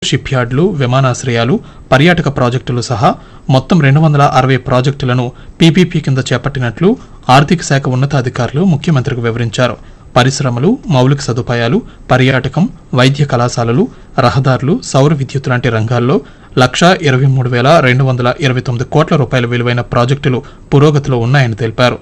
Ship యార్డులు విమానాశ్రయాలు పర్యాటక ప్రాజెక్టులు సహా మొత్తం రెండు వందల అరవై ప్రాజెక్టులను పీపీపీ కింద చేపట్టినట్లు ఆర్థిక శాఖ ఉన్నతాధికారులు ముఖ్యమంత్రికి వివరించారు పరిశ్రమలు మౌలిక సదుపాయాలు పర్యాటకం వైద్య కళాశాలలు రహదారులు సౌర విద్యుత్ లాంటి రంగాల్లో లక్షా ఇరవై మూడు వేల రెండు వందల ఇరవై తొమ్మిది కోట్ల రూపాయల విలువైన ప్రాజెక్టులు పురోగతిలో ఉన్నాయని తెలిపారు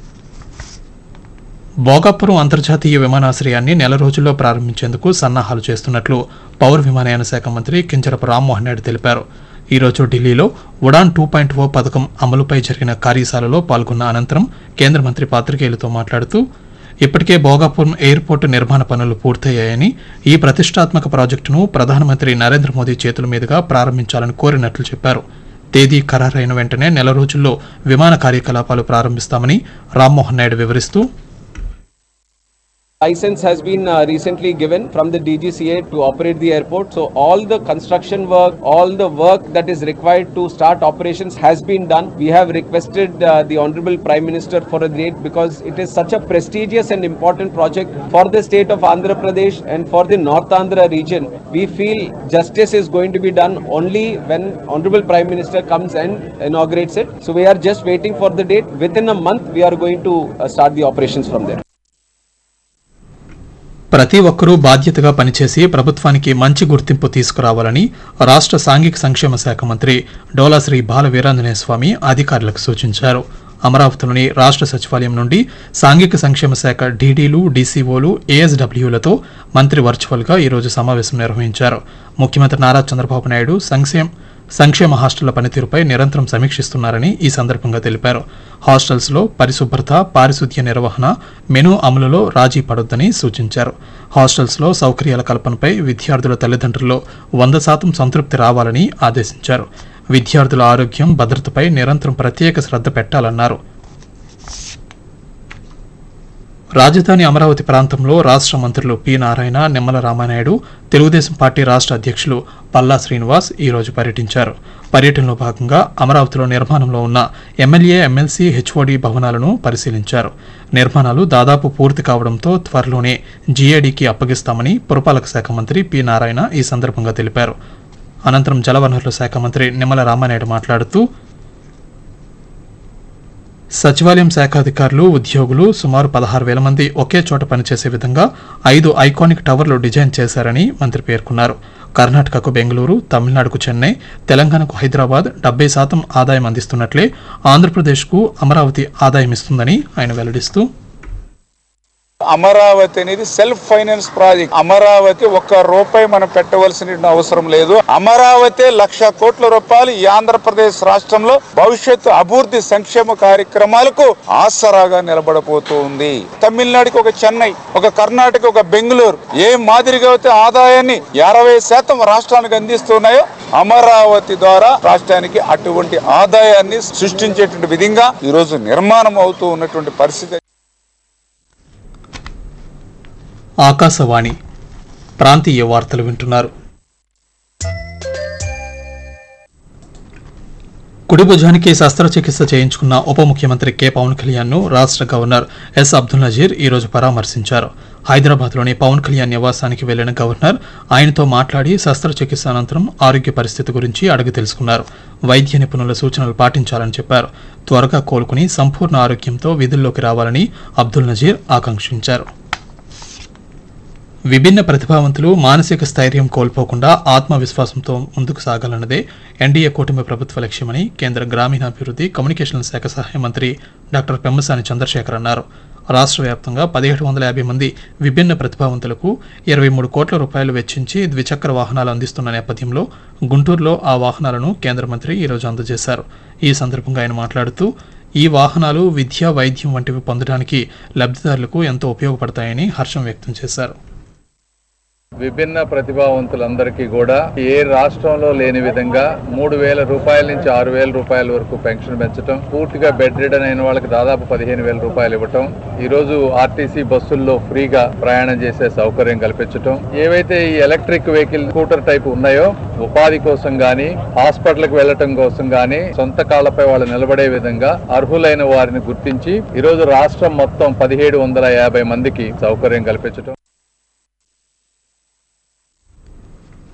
భోగాపురం అంతర్జాతీయ విమానాశ్రయాన్ని నెల రోజుల్లో ప్రారంభించేందుకు సన్నాహాలు చేస్తున్నట్లు పౌర విమానయాన శాఖ మంత్రి కింజరపు రామ్మోహన్ నాయుడు తెలిపారు ఈ రోజు ఢిల్లీలో ఉడాన్ టూ పాయింట్ ఓ పథకం అమలుపై జరిగిన కార్యశాలలో పాల్గొన్న అనంతరం కేంద్ర మంత్రి పాత్రికేయులతో మాట్లాడుతూ ఇప్పటికే భోగాపురం ఎయిర్పోర్టు నిర్మాణ పనులు పూర్తయ్యాయని ఈ ప్రతిష్టాత్మక ప్రాజెక్టును ప్రధానమంత్రి నరేంద్ర మోదీ చేతుల మీదుగా ప్రారంభించాలని కోరినట్లు చెప్పారు తేదీ ఖరారైన వెంటనే నెల రోజుల్లో విమాన కార్యకలాపాలు ప్రారంభిస్తామని రామ్మోహన్ నాయుడు వివరిస్తూ license has been uh, recently given from the DGCA to operate the airport. So all the construction work, all the work that is required to start operations has been done. We have requested uh, the Honorable Prime Minister for a date because it is such a prestigious and important project for the state of Andhra Pradesh and for the North Andhra region. We feel justice is going to be done only when Honorable Prime Minister comes and inaugurates it. So we are just waiting for the date. Within a month, we are going to uh, start the operations from there. ప్రతి ఒక్కరూ బాధ్యతగా పనిచేసి ప్రభుత్వానికి మంచి గుర్తింపు తీసుకురావాలని రాష్ట్ర సాంఘిక సంక్షేమ శాఖ మంత్రి డోలాశ్రీ బాల వీరాంజనేయ స్వామి అధికారులకు సూచించారు అమరావతిలోని రాష్ట్ర సచివాలయం నుండి సాంఘిక సంక్షేమ శాఖ డీడీలు డీసీఓలు ఏఎస్డబ్ల్యూలతో మంత్రి వర్చువల్గా ఈరోజు సమావేశం నిర్వహించారు ముఖ్యమంత్రి నారా చంద్రబాబు నాయుడు సంక్షేమ సంక్షేమ హాస్టళ్ల పనితీరుపై నిరంతరం సమీక్షిస్తున్నారని ఈ సందర్భంగా తెలిపారు హాస్టల్స్లో పరిశుభ్రత పారిశుద్ధ్య నిర్వహణ మెను అమలులో రాజీ పడొద్దని సూచించారు హాస్టల్స్లో సౌకర్యాల కల్పనపై విద్యార్థుల తల్లిదండ్రుల్లో వంద శాతం సంతృప్తి రావాలని ఆదేశించారు విద్యార్థుల ఆరోగ్యం భద్రతపై నిరంతరం ప్రత్యేక శ్రద్ధ పెట్టాలన్నారు రాజధాని అమరావతి ప్రాంతంలో రాష్ట్ర మంత్రులు పి నారాయణ నిమ్మల రామానాయుడు తెలుగుదేశం పార్టీ రాష్ట్ర అధ్యక్షులు పల్లా శ్రీనివాస్ ఈ రోజు పర్యటించారు పర్యటనలో భాగంగా అమరావతిలో నిర్మాణంలో ఉన్న ఎమ్మెల్యే ఎమ్మెల్సీ హెచ్ఓడి భవనాలను పరిశీలించారు నిర్మాణాలు దాదాపు పూర్తి కావడంతో త్వరలోనే జీఏడీకి అప్పగిస్తామని పురపాలక శాఖ మంత్రి పి నారాయణ ఈ సందర్భంగా తెలిపారు అనంతరం జలవనరుల శాఖ మంత్రి నిమ్మల రామానాయుడు మాట్లాడుతూ సచివాలయం శాఖ అధికారులు ఉద్యోగులు సుమారు పదహారు వేల మంది ఒకే చోట పనిచేసే విధంగా ఐదు ఐకానిక్ టవర్లు డిజైన్ చేశారని మంత్రి పేర్కొన్నారు కర్ణాటకకు బెంగళూరు తమిళనాడుకు చెన్నై తెలంగాణకు హైదరాబాద్ డెబ్బై శాతం ఆదాయం అందిస్తున్నట్లే ఆంధ్రప్రదేశ్కు అమరావతి ఆదాయం ఇస్తుందని ఆయన వెల్లడిస్తూ అమరావతి అనేది సెల్ఫ్ ఫైనాన్స్ ప్రాజెక్ట్ అమరావతి ఒక్క రూపాయి మనం పెట్టవలసిన అవసరం లేదు అమరావతి లక్ష కోట్ల రూపాయలు ఈ ఆంధ్రప్రదేశ్ రాష్ట్రంలో భవిష్యత్తు అభివృద్ధి సంక్షేమ కార్యక్రమాలకు ఆసరాగా నిలబడబోతూ ఉంది తమిళనాడుకి ఒక చెన్నై ఒక కర్ణాటక ఒక బెంగళూరు ఏ మాదిరిగా అయితే ఆదాయాన్ని అరవై శాతం రాష్ట్రానికి అందిస్తున్నాయో అమరావతి ద్వారా రాష్ట్రానికి అటువంటి ఆదాయాన్ని సృష్టించేటువంటి విధంగా ఈ రోజు నిర్మాణం అవుతూ ఉన్నటువంటి పరిస్థితి ఆకాశవాణి ప్రాంతీయ వార్తలు వింటున్నారు కుడి భుజానికి శస్త్రచికిత్స చేయించుకున్న ఉప ముఖ్యమంత్రి కె పవన్ కళ్యాణ్ ను రాష్ట్ర గవర్నర్ ఎస్ అబ్దుల్ నజీర్ ఈ రోజు పరామర్శించారు హైదరాబాద్లోని పవన్ కళ్యాణ్ నివాసానికి వెళ్లిన గవర్నర్ ఆయనతో మాట్లాడి శస్త్రచికిత్స అనంతరం ఆరోగ్య పరిస్థితి గురించి అడిగి తెలుసుకున్నారు వైద్య నిపుణుల సూచనలు పాటించాలని చెప్పారు త్వరగా కోలుకుని సంపూర్ణ ఆరోగ్యంతో విధుల్లోకి రావాలని అబ్దుల్ నజీర్ ఆకాంక్షించారు విభిన్న ప్రతిభావంతులు మానసిక స్థైర్యం కోల్పోకుండా ఆత్మవిశ్వాసంతో ముందుకు సాగాలన్నదే ఎన్డీఏ కూటమి ప్రభుత్వ లక్ష్యమని కేంద్ర గ్రామీణాభివృద్ధి కమ్యూనికేషన్ల శాఖ సహాయ మంత్రి డాక్టర్ పెమ్మసాని చంద్రశేఖర్ అన్నారు రాష్ట్ర వ్యాప్తంగా పదిహేడు వందల యాభై మంది విభిన్న ప్రతిభావంతులకు ఇరవై మూడు కోట్ల రూపాయలు వెచ్చించి ద్విచక్ర వాహనాలు అందిస్తున్న నేపథ్యంలో గుంటూరులో ఆ వాహనాలను కేంద్ర మంత్రి ఈరోజు అందజేశారు ఈ సందర్భంగా ఆయన మాట్లాడుతూ ఈ వాహనాలు విద్య వైద్యం వంటివి పొందడానికి లబ్ధిదారులకు ఎంతో ఉపయోగపడతాయని హర్షం వ్యక్తం చేశారు విభిన్న ప్రతిభావంతులందరికీ కూడా ఏ రాష్ట్రంలో లేని విధంగా మూడు వేల రూపాయల నుంచి ఆరు వేల రూపాయల వరకు పెన్షన్ పెంచడం పూర్తిగా బెడ్ రిడన్ అయిన వాళ్ళకి దాదాపు పదిహేను వేల రూపాయలు ఇవ్వటం ఈ రోజు ఆర్టీసీ బస్సుల్లో ఫ్రీగా ప్రయాణం చేసే సౌకర్యం కల్పించటం ఏవైతే ఈ ఎలక్ట్రిక్ వెహికల్ స్కూటర్ టైప్ ఉన్నాయో ఉపాధి కోసం గాని హాస్పిటల్కి వెళ్ళటం కోసం గాని సొంత కాళ్లపై వాళ్ళు నిలబడే విధంగా అర్హులైన వారిని గుర్తించి ఈ రోజు రాష్ట్రం మొత్తం పదిహేడు వందల యాభై మందికి సౌకర్యం కల్పించటం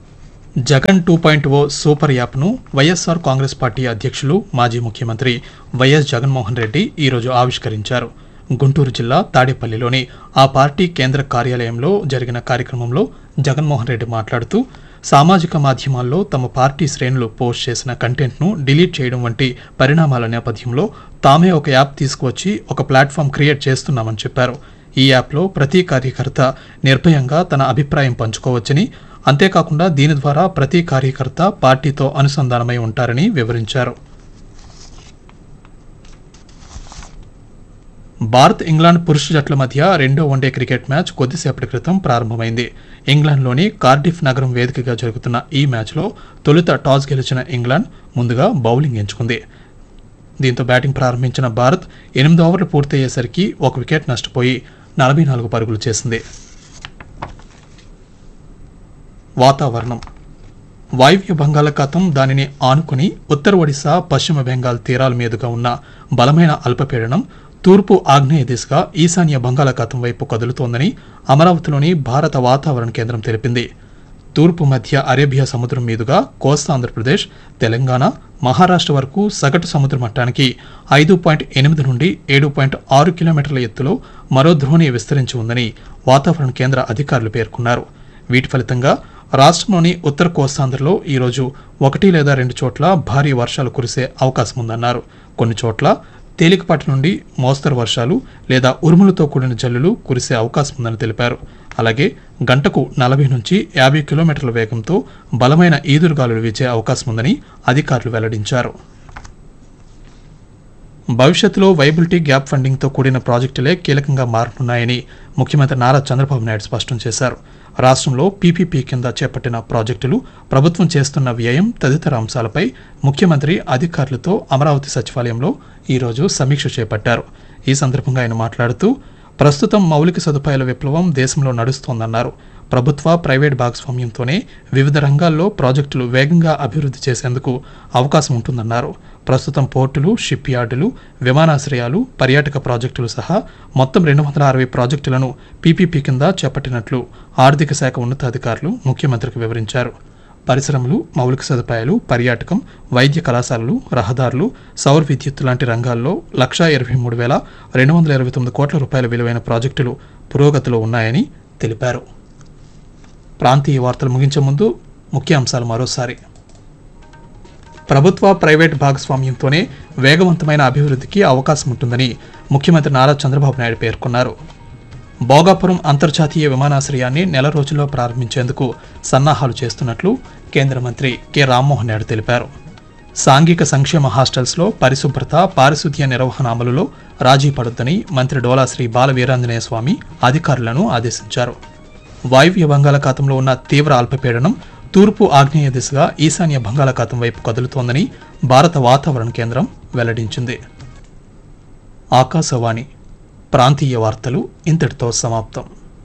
Jagan two point O super యాప్ను వైఎస్ఆర్ కాంగ్రెస్ పార్టీ అధ్యక్షులు మాజీ ముఖ్యమంత్రి వైఎస్ జగన్మోహన్ రెడ్డి ఈరోజు ఆవిష్కరించారు గుంటూరు జిల్లా తాడేపల్లిలోని ఆ పార్టీ కేంద్ర కార్యాలయంలో జరిగిన కార్యక్రమంలో జగన్మోహన్ రెడ్డి మాట్లాడుతూ సామాజిక మాధ్యమాల్లో తమ పార్టీ శ్రేణులు పోస్ట్ చేసిన కంటెంట్ను డిలీట్ చేయడం వంటి పరిణామాల నేపథ్యంలో తామే ఒక యాప్ తీసుకువచ్చి ఒక ప్లాట్ఫామ్ క్రియేట్ చేస్తున్నామని చెప్పారు ఈ యాప్లో ప్రతి కార్యకర్త నిర్భయంగా తన అభిప్రాయం పంచుకోవచ్చని అంతేకాకుండా దీని ద్వారా ప్రతి కార్యకర్త పార్టీతో అనుసంధానమై ఉంటారని వివరించారు భారత్ ఇంగ్లాండ్ పురుష జట్ల మధ్య రెండో వన్డే క్రికెట్ మ్యాచ్ కొద్దిసేపటి క్రితం ప్రారంభమైంది ఇంగ్లాండ్లోని కార్డిఫ్ నగరం వేదికగా జరుగుతున్న ఈ మ్యాచ్లో తొలుత టాస్ గెలిచిన ఇంగ్లాండ్ ముందుగా బౌలింగ్ ఎంచుకుంది దీంతో బ్యాటింగ్ ప్రారంభించిన భారత్ ఎనిమిది ఓవర్లు పూర్తయ్యేసరికి ఒక వికెట్ నష్టపోయి నలభై నాలుగు పరుగులు చేసింది వాతావరణం వాయువ్య బంగాళాఖాతం దానిని ఆనుకుని ఉత్తర ఒడిశా పశ్చిమ బెంగాల్ తీరాల మీదుగా ఉన్న బలమైన అల్పపీడనం తూర్పు ఆగ్నేయ దిశగా ఈశాన్య బంగాళాఖాతం వైపు కదులుతోందని అమరావతిలోని భారత వాతావరణ కేంద్రం తెలిపింది తూర్పు మధ్య అరేబియా సముద్రం మీదుగా కోస్తా ఆంధ్రప్రదేశ్ తెలంగాణ మహారాష్ట్ర వరకు సగటు సముద్ర మట్టానికి ఐదు పాయింట్ ఎనిమిది నుండి ఏడు పాయింట్ ఆరు కిలోమీటర్ల ఎత్తులో మరో ద్రోణి విస్తరించి ఉందని వాతావరణ కేంద్ర అధికారులు పేర్కొన్నారు వీటి ఫలితంగా రాష్ట్రంలోని ఉత్తర కోస్తాంధ్రలో ఈరోజు ఒకటి లేదా రెండు చోట్ల భారీ వర్షాలు కురిసే అవకాశం ఉందన్నారు కొన్ని చోట్ల తేలికపాటి నుండి మోస్తరు వర్షాలు లేదా ఉరుములతో కూడిన జల్లులు కురిసే అవకాశం ఉందని తెలిపారు అలాగే గంటకు నలభై నుంచి యాభై కిలోమీటర్ల వేగంతో బలమైన ఈదురుగాలులు వీచే అవకాశం ఉందని అధికారులు వెల్లడించారు భవిష్యత్తులో వైబిలిటీ గ్యాప్ ఫండింగ్తో కూడిన ప్రాజెక్టులే కీలకంగా మారనున్నాయని ముఖ్యమంత్రి నారా చంద్రబాబు నాయుడు స్పష్టం చేశారు రాష్ట్రంలో పీపీపీ కింద చేపట్టిన ప్రాజెక్టులు ప్రభుత్వం చేస్తున్న వ్యయం తదితర అంశాలపై ముఖ్యమంత్రి అధికారులతో అమరావతి సచివాలయంలో ఈరోజు సమీక్ష చేపట్టారు ఈ సందర్భంగా ఆయన మాట్లాడుతూ ప్రస్తుతం మౌలిక సదుపాయాల విప్లవం దేశంలో నడుస్తోందన్నారు ప్రభుత్వ ప్రైవేట్ భాగస్వామ్యంతోనే వివిధ రంగాల్లో ప్రాజెక్టులు వేగంగా అభివృద్ధి చేసేందుకు అవకాశం ఉంటుందన్నారు ప్రస్తుతం పోర్టులు షిప్ యార్డులు విమానాశ్రయాలు పర్యాటక ప్రాజెక్టులు సహా మొత్తం రెండు వందల అరవై ప్రాజెక్టులను పీపీపీ కింద చేపట్టినట్లు ఆర్థిక శాఖ ఉన్నతాధికారులు ముఖ్యమంత్రికి వివరించారు పరిశ్రమలు మౌలిక సదుపాయాలు పర్యాటకం వైద్య కళాశాలలు రహదారులు సౌర విద్యుత్ లాంటి రంగాల్లో లక్షా ఇరవై మూడు వేల రెండు వందల ఇరవై తొమ్మిది కోట్ల రూపాయల విలువైన ప్రాజెక్టులు పురోగతిలో ఉన్నాయని తెలిపారు ప్రాంతీయ వార్తలు ముగించే ముందు ముఖ్య అంశాలు మరోసారి ప్రభుత్వ ప్రైవేట్ భాగస్వామ్యంతోనే వేగవంతమైన అభివృద్ధికి అవకాశం ఉంటుందని ముఖ్యమంత్రి నారా చంద్రబాబు నాయుడు పేర్కొన్నారు భోగాపురం అంతర్జాతీయ విమానాశ్రయాన్ని నెల రోజుల్లో ప్రారంభించేందుకు సన్నాహాలు చేస్తున్నట్లు కేంద్ర మంత్రి కె రామ్మోహన్ నాయుడు తెలిపారు సాంఘిక సంక్షేమ హాస్టల్స్లో పరిశుభ్రత పారిశుద్ధ్య నిర్వహణ అమలులో రాజీ పడొద్దని మంత్రి డోలా శ్రీ బాల వీరాంజనేయ స్వామి అధికారులను ఆదేశించారు వాయువ్య బంగాళాఖాతంలో ఉన్న తీవ్ర అల్పపీడనం తూర్పు ఆగ్నేయ దిశగా ఈశాన్య బంగాళాఖాతం వైపు కదులుతోందని భారత వాతావరణ కేంద్రం వెల్లడించింది ఆకాశవాణి ప్రాంతీయ వార్తలు ఇంతటితో సమాప్తం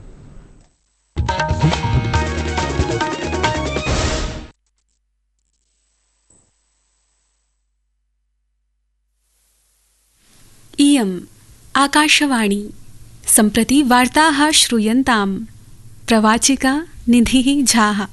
इयम् आकाशवाणी सम्प्रति वार्ताः श्रूयन्ताम् प्रवाचिका निधिः झाः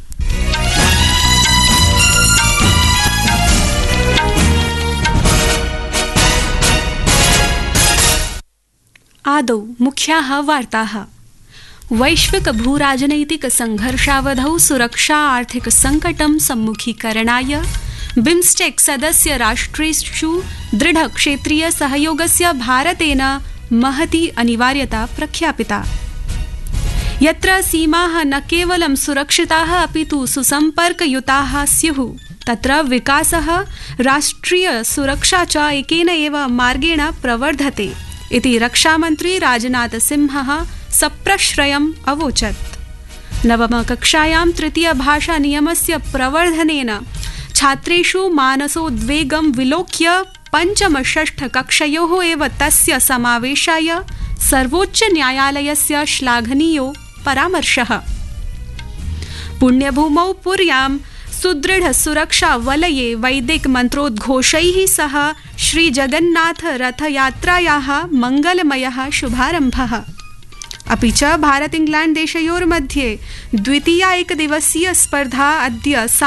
आदौ मुख्याः वार्ताः वैश्विक भूराजनैतिक संघर्षावधौ सुरक्षा आर्थिक संकटं सम्मुखीकरणाय बिम्स्टेक सदस्य राष्ट्रेषु दृढ क्षेत्रीय सहयोगस्य भारतेन महती अनिवार्यता प्रख्यापिता यत्र सीमाः न केवलं सुरक्षिताः अपि तु सुसम्पर्कयुताः स्युः तत्र विकासः राष्ट्रिय सुरक्षा च एकेन एव मार्गेण प्रवर्धते इति रक्षामन्त्री राजनाथसिंहः सप्रश्रयम् अवोचत् नवमकक्षायां तृतीयभाषानियमस्य प्रवर्धनेन छात्रेषु मानसोद्वेगं विलोक्य पञ्चमषष्ठकक्षयोः एव तस्य समावेशाय सर्वोच्चन्यायालयस्य श्लाघनीयो परामर्शः पुण्यभूमौ पुर्यां सुदृढ सुरक्षा वलये वैदिक मन्त्रोद्घोषैः सह श्रीजगन्नाथ रथयात्रायाः मङ्गलमयः शुभारम्भः अपि च भारत इंग्लैण्ड देशयोर्मध्ये द्वितीया एकदिवसीय स्पर्धा अद्य